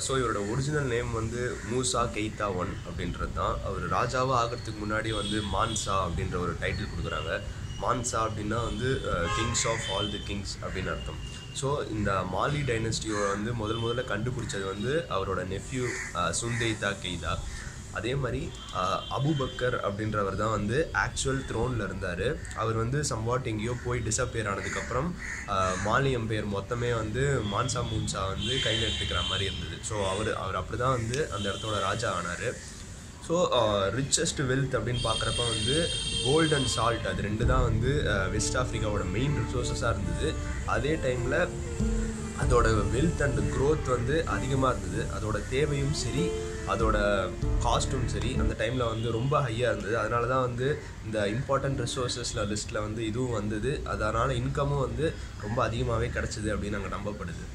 so இவரோட original name வந்து மூசா Qaeda one அப்படின்றது தான் அவர் ராஜாவாக ஆகிறதுக்கு முன்னாடி வந்து மான்சா அப்படின்ற ஒரு டைட்டில் கொடுக்குறாங்க மான்சா அப்படின்னா வந்து kings of all the kings அப்படின்னு அர்த்தம் ஸோ இந்த மாலி டைனஸ்டியோட வந்து முதல் முதல்ல கண்டுபிடிச்சது வந்து அவரோட நெஃப்யூ சுந்தெய்தா கெய்தா அதே மாதிரி அஹ், அபுபக்கர் அப்படின்றவர் தான் வந்து ஆக்சுவல் த்ரோனில் இருந்தார் அவர் வந்து சம்வாட் எங்கேயோ போய் டிசப்பியர் ஆனதுக்கப்புறம் அஹ், மாலி எம்பையர் மொத்தமே வந்து மான்சா மூன்சா வந்து கையில் எடுத்துக்கிற மாதிரி இருந்தது ஸோ அவர் அவர் அப்படி தான் வந்து அந்த இடத்தோட ராஜா ஆனார் ஸோ ரிச்சஸ்ட் வெல்த் அப்படின்னு பார்க்குறப்ப வந்து கோல்ட் அண்ட் சால்ட் அது ரெண்டு தான் வந்து வெஸ்ட் ஆஃப்ரிக்காவோட மெயின் ரிசோர்ஸஸாக இருந்தது அதே டைமில் அதோட வெல்த் அண்ட் growth வந்து அதிகமாக இருந்தது அதோட தேவையும் சரி அதோட காஸ்ட்டும் சரி அந்த டைமில் வந்து ரொம்ப ஹையாக இருந்தது அதனால தான் வந்து இந்த இம்பார்ட்டன்ட் ரிசோர்ஸஸில் லிஸ்ட்டில் வந்து இதுவும் வந்தது அதனால் இன்கமும் வந்து ரொம்ப அதிகமாகவே கிடச்சிது அப்படின்னு அங்கே நம்பப்படுது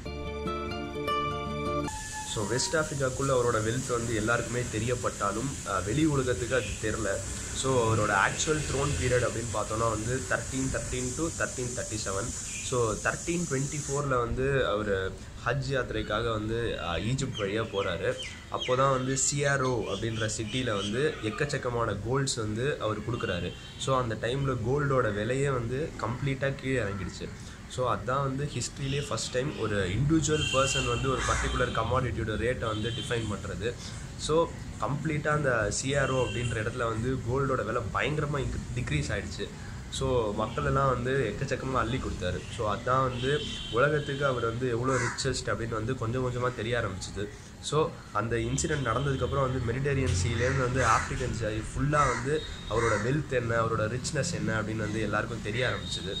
ஸோ வெஸ்ட் ஆஃப்ரிக்காக்குள்ளே அவரோட வெல்த் வந்து எல்லாருக்குமே தெரியப்பட்டாலும் அஹ், வெளி உலகத்துக்கு அது தெரில ஸோ அவரோட ஆக்சுவல் த்ரோன் பீரியட் அப்படின்னு பார்த்தோன்னா வந்து thirteen thirteen to thirteen thirty seven so thirteen twenty ஃபோரில் வந்து அவர் ஹஜ் யாத்திரைக்காக வந்து அஹ், ஈஜிப்ட் வழியாக போகிறாரு அப்போ தான் வந்து சியாரோ அப்படின்ற சிட்டியில் வந்து எக்கச்சக்கமான கோல்ட்ஸ் வந்து அவர் கொடுக்குறாரு ஸோ அந்த டைமில் கோல்டோட விலையே வந்து கம்ப்ளீட்டாக கீழே இறங்கிடுச்சு ஸோ அதான் வந்து ஹிஸ்ட்ரியிலே ஃபஸ்ட் டைம் ஒரு இண்டிவிஜுவல் பர்சன் வந்து ஒரு பர்டிகுலர் கமாடிட்டியோட ரேட்டை வந்து டிஃபைன் பண்ணுறது ஸோ கம்ப்ளீட்டாக அந்த சிஆர்ஓ அப்படின்ற இடத்துல வந்து கோல்டோட விலை பயங்கரமாக டிக்ரீஸ் ஆயிடுச்சு ஸோ மக்கள் எல்லாம் வந்து எக்கச்சக்கமாக அள்ளி கொடுத்தாரு ஸோ அதான் வந்து உலகத்துக்கு அவர் வந்து எவ்வளோ ரிச்சஸ்ட் அப்படின்னு வந்து கொஞ்சம் கொஞ்சமாக தெரிய ஆரம்பிச்சுது ஸோ அந்த இன்சிடென்ட் நடந்ததுக்கப்புறம் வந்து மெடிடேரியன் சீலேருந்து வந்து ஆப்ரிக்கன் சீ ஃபுல்லாக வந்து அவரோட வெல்த் என்ன அவரோட ரிச்னஸ் என்ன அப்படின்னு வந்து எல்லாருக்கும் தெரிய ஆரம்பிச்சுது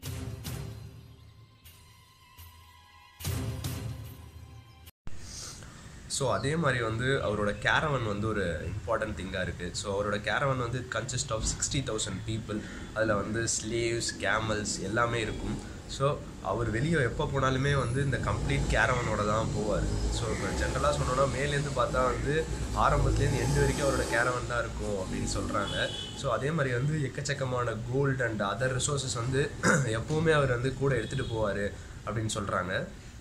ஸோ அதே மாதிரி வந்து அவரோட கேரவன் வந்து ஒரு இம்பார்ட்டன்ட் திங்காக இருக்குது ஸோ அவரோட கேரவன் வந்து consist of sixty thousand people அதில் வந்து ஸ்லேவ்ஸ் கேமல்ஸ் எல்லாமே இருக்கும் ஸோ அவர் வெளியே எப்போ போனாலுமே வந்து இந்த கம்ப்ளீட் கேரவனோட தான் போவார் ஸோ இப்போ ஜென்ரலாக சொன்னோன்னா மேலேருந்து பார்த்தா வந்து ஆரம்பத்துலேருந்து எண்டு வரைக்கும் அவரோட கேரவன் தான் இருக்கும் அப்படின்னு சொல்கிறாங்க ஸோ அதே மாதிரி வந்து எக்கச்சக்கமான கோல்டு அண்ட் அதர் ரிசோர்ஸஸ் வந்து எப்போவுமே அவர் வந்து கூட எடுத்துகிட்டு போவார் அப்படின்னு சொல்கிறாங்க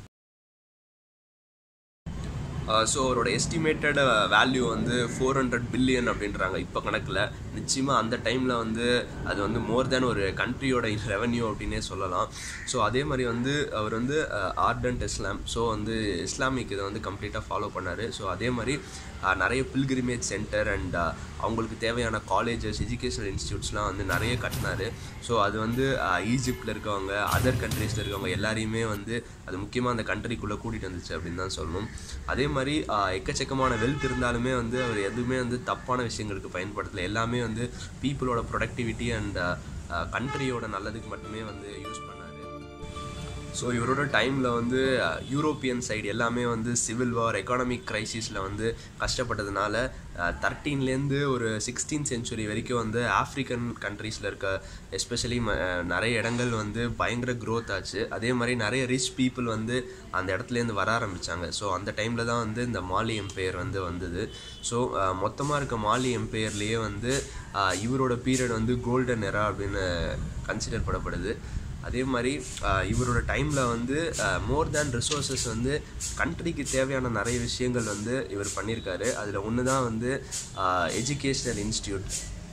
ஸோ அவரோட எஸ்டிமேட்டட் வேல்யூ வந்து ஃபோர் ஹண்ட்ரட் பில்லியன் அப்படின்றாங்க இப்போ கணக்கில் நிச்சயமாக அந்த டைமில் வந்து அது வந்து மோர் தேன் ஒரு கண்ட்ரியோட ரெவன்யூ அப்படின்னே சொல்லலாம் ஸோ அதே மாதிரி வந்து அவர் வந்து ஆர்டன்ட் இஸ்லாம் ஸோ வந்து இஸ்லாமிக் இதை வந்து கம்ப்ளீட்டாக ஃபாலோ பண்ணார் ஸோ அதே மாதிரி அஹ், நிறைய பில்கிரிமேஜ் சென்டர் அண்ட் அவங்களுக்கு தேவையான காலேஜஸ் எஜுகேஷனல் இன்ஸ்டியூட்ஸ்லாம் வந்து நிறைய கட்டினாரு ஸோ அது வந்து ஈஜிப்டில் இருக்கவங்க அதர் கண்ட்ரீஸில் இருக்கவங்க எல்லாரையுமே வந்து அது முக்கியமாக அந்த கண்ட்ரிக்குள்ளே கூட்டிகிட்டு வந்துச்சு அப்படின்னு தான் சொல்லணும் அதே மாதிரி ஆஹ், எக்கச்சக்கமான வெல்த் இருந்தாலுமே வந்து அவர் எதுவுமே வந்து தப்பான விஷயங்களுக்கு பயன்படுத்தலை எல்லாமே வந்து பீப்புளோட ப்ரொடக்டிவிட்டி அண்ட் கண்ட்ரியோட நல்லதுக்கு மட்டுமே வந்து யூஸ் பண்ணார் ஸோ இவரோட டைமில் வந்து யூரோப்பியன் சைடு எல்லாமே வந்து சிவில் வார் எக்கானமிக் க்ரைசிஸில் வந்து கஷ்டப்பட்டதுனால தர்டீன்லேருந்து ஒரு சிக்ஸ்டீன் சென்ச்சுரி வரைக்கும் வந்து ஆஃப்ரிக்கன் கண்ட்ரீஸில் இருக்க எஸ்பெஷலி நிறைய இடங்கள் வந்து பயங்கர growth ஆச்சு அதே மாதிரி நிறைய ரிச் பீப்புள் வந்து அந்த இடத்துலேருந்து வர ஆரம்பித்தாங்க ஸோ அந்த டைமில் தான் வந்து இந்த மாலி எம்பையர் வந்து வந்தது ஸோ மொத்தமாக இருக்க மாலி எம்பையர்லேயே வந்து அஹ், இவரோட பீரியட் வந்து கோல்டன் எரா அப்படின்னு கன்சிடர் பண்ணப்படுது அதே மாதிரி ஆஹ், இவரோட டைமில் வந்து மோர் தேன் ரிசோர்ஸஸ் வந்து கண்ட்ரிக்கு தேவையான நிறைய விஷயங்கள் வந்து இவர் பண்ணியிருக்காரு அதில் ஒன்று தான் வந்து எஜுகேஷ்னல் இன்ஸ்டியூட்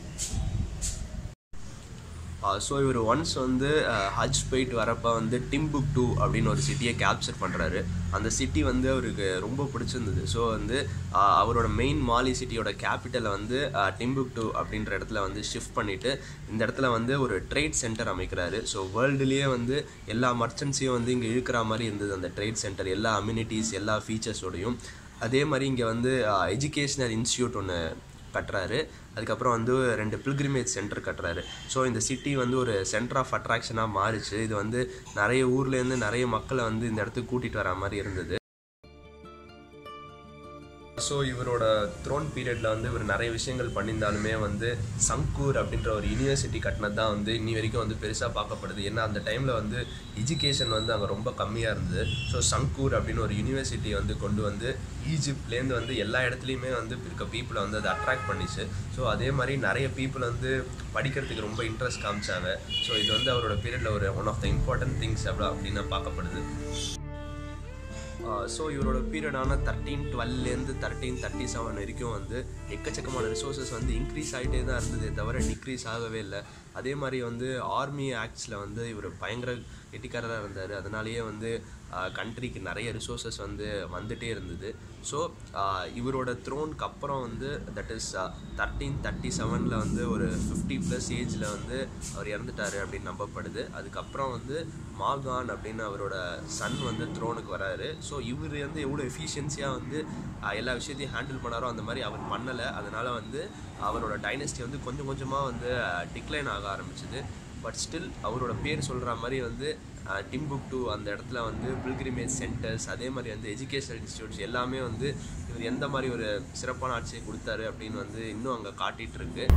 ஸோ இவர் ஒன்ஸ் வந்து அஹ், ஹஜ் போயிட்டு வரப்போ வந்து டிம்புக் டூ அப்படின்னு ஒரு சிட்டியை கேப்சர் பண்ணுறாரு அந்த சிட்டி வந்து அவருக்கு ரொம்ப பிடிச்சிருந்தது ஸோ வந்து அஹ், அவரோட மெயின் மாலி சிட்டியோட கேபிட்டலை வந்து டிம்புக் டூ அப்படின்ற இடத்துல வந்து ஷிஃப்ட் பண்ணிவிட்டு இந்த இடத்துல வந்து ஒரு ட்ரேட் சென்டர் அமைக்கிறாரு ஸோ வேர்ல்டுலேயே வந்து எல்லா மர்ச்சன்ட்ஸையும் வந்து இங்கே இழுக்கிற மாதிரி இருந்தது அந்த ட்ரேட் சென்டர் எல்லா அம்யூனிட்டிஸ் எல்லா ஃபீச்சர்ஸோடையும் அதே மாதிரி இங்கே வந்து எஜுகேஷ்னல் இன்ஸ்டியூட் ஒன்று கட்டுறாரு அதுக்கப்புறம் வந்து ரெண்டு பில்கிரிமேஜ் சென்டர் கட்டுறாரு ஸோ இந்த சிட்டி வந்து ஒரு சென்டர் ஆஃப் அட்ராக்ஷனாக மாறிச்சு இது வந்து நிறைய ஊர்லேருந்து நிறைய மக்களை வந்து இந்த இடத்துக்கு கூட்டிகிட்டு வர மாதிரி இருந்தது ஸோ இவரோட த்ரோன் பீரியடில் வந்து இவர் நிறைய விஷயங்கள் பண்ணியிருந்தாலுமே வந்து சங்கூர் அப்படின்ற ஒரு யூனிவர்சிட்டி கட்டினது தான் வந்து இன்னி வரைக்கும் வந்து பெருசாக பார்க்கப்படுது ஏன்னா அந்த டைமில் வந்து எஜுகேஷன் வந்து அங்கே ரொம்ப கம்மியாக இருந்தது ஸோ சங்கூர் அப்படின்னு ஒரு யூனிவர்சிட்டி வந்து கொண்டு வந்து ஈஜிப்ட்லேருந்து வந்து எல்லா இடத்துலையுமே வந்து இருக்க பீப்புளை வந்து அது அட்ராக்ட் பண்ணிச்சு ஸோ அதே மாதிரி நிறைய பீப்புள் வந்து படிக்கிறதுக்கு ரொம்ப இன்ட்ரெஸ்ட் காமிச்சாங்க ஸோ இது வந்து அவரோட பீரியடில் ஒரு one of the important things அப்படி அப்படின்னு பார்க்கப்படுது ஸோ இவரோட பீரியடான தேர்ட்டீன் டுவெல்லேருந்து தேர்ட்டீன் தேர்ட்டி செவன் வரைக்கும் வந்து எக்கச்சக்கமான ரிசோர்ஸஸ் வந்து இன்க்ரீஸ் ஆகிட்டே தான் இருந்ததே தவிர டிக்ரீஸ் ஆகவே இல்லை அதே மாதிரி வந்து ஆர்மி ஆக்ட்ஸில் வந்து இவர் பயங்கர கெட்டிக்காரராக இருந்தார் அதனாலேயே வந்து கண்ட்ரிக்கு நிறைய ரிசோர்ஸஸ் வந்து வந்துட்டே இருந்தது ஸோ இவரோட த்ரோனுக்கு அப்புறம் வந்து தட் இஸ் தேர்ட்டீன் தேர்ட்டி செவனில் வந்து ஒரு ஃபிஃப்டி ப்ளஸ் ஏஜில் வந்து அவர் இறந்துட்டார் அப்படின்னு நம்பப்படுது அதுக்கப்புறம் வந்து மாகான் அப்படின்னு அவரோட சன் வந்து த்ரோனுக்கு வராரு ஸோ இவர் வந்து எவ்வளோ எஃபிஷியன்சியாக வந்து ஆஹ், எல்லா விஷயத்தையும் ஹேண்டில் பண்ணாரோ அந்த மாதிரி அவர் பண்ணலை அதனால் வந்து அவரோட டைனஸ்டி வந்து கொஞ்சம் கொஞ்சமாக வந்து டிக்ளைன் ஆக ஆரம்பிச்சுது பட் ஸ்டில் அவரோட பேர் சொல்கிற மாதிரி வந்து டிம்புக்டு அந்த இடத்துல வந்து பில்கிரிமேஜ் சென்டர்ஸ் அதே மாதிரி வந்து எஜுகேஷனல் இன்ஸ்டியூட்ஸ் எல்லாமே வந்து இவர் எந்த மாதிரி ஒரு சிறப்பான ஆட்சியை கொடுத்தாரு அப்படின்னு வந்து இன்னும் அங்கே காட்டிட்டு இருக்கு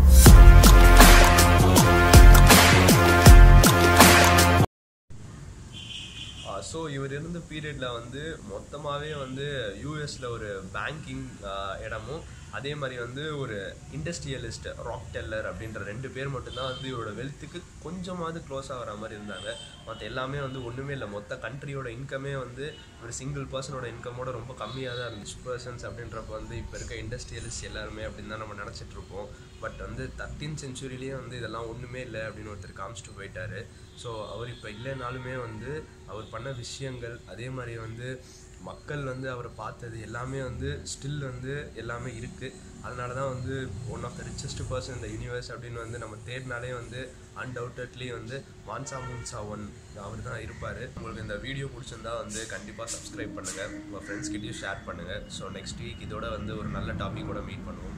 ஸோ இவர் இருந்த பீரியடில் வந்து மொத்தமாகவே வந்து யூஎஸில் ஒரு பேங்கிங் இடமும் அதே மாதிரி வந்து ஒரு இண்டஸ்ட்ரியலிஸ்ட் ராக் டெல்லர் அப்படின்ற ரெண்டு பேர் மட்டும்தான் வந்து இவரோட வெல்த்துக்கு கொஞ்சமாவது க்ளோஸ் ஆகிற மாதிரி இருந்தாங்க மற்ற எல்லாமே வந்து ஒன்றுமே இல்லை மொத்த கண்ட்ரியோட இன்கமே வந்து ஒரு சிங்கிள் பர்சனோட இன்கமோட ரொம்ப கம்மியாக தான் இருந்துச்சு பர்சன்ஸ் அப்படின்றப்ப வந்து இப்போ இருக்க இண்டஸ்ட்ரியலிஸ்ட் எல்லாருமே அப்படின்னு தான் நம்ம நினச்சிட்டு இருப்போம் பட் வந்து தேர்ட்டீன் செஞ்சுரியிலேயே வந்து இதெல்லாம் ஒன்றுமே இல்லை அப்படின்னு ஒருத்தர் காமிச்சிட்டு போயிட்டாரு ஸோ அவர் இப்போ இல்லைனாலுமே வந்து அவர் பண்ண விஷயங்கள் அதே மாதிரி வந்து மக்கள் வந்து அவரை பார்த்தது எல்லாமே வந்து ஸ்டில் வந்து எல்லாமே இருக்குது அதனால தான் வந்து one of the richest person இந்த யூனிவர்ஸ் அப்படின்னு வந்து நம்ம தேடினாலே வந்து அன்டவுட்டட்லி வந்து மான்சா முன்சா ஒன் அவர் தான் இருப்பார் உங்களுக்கு இந்த வீடியோ பிடிச்சிருந்தா வந்து கண்டிப்பாக சப்ஸ்கிரைப் பண்ணுங்கள் உங்கள் ஃப்ரெண்ட்ஸ்கிட்டையும் ஷேர் பண்ணுங்கள் ஸோ நெக்ஸ்ட் வீக் இதோட வந்து ஒரு நல்ல டாபிக்கோட மீட் பண்ணுவோம்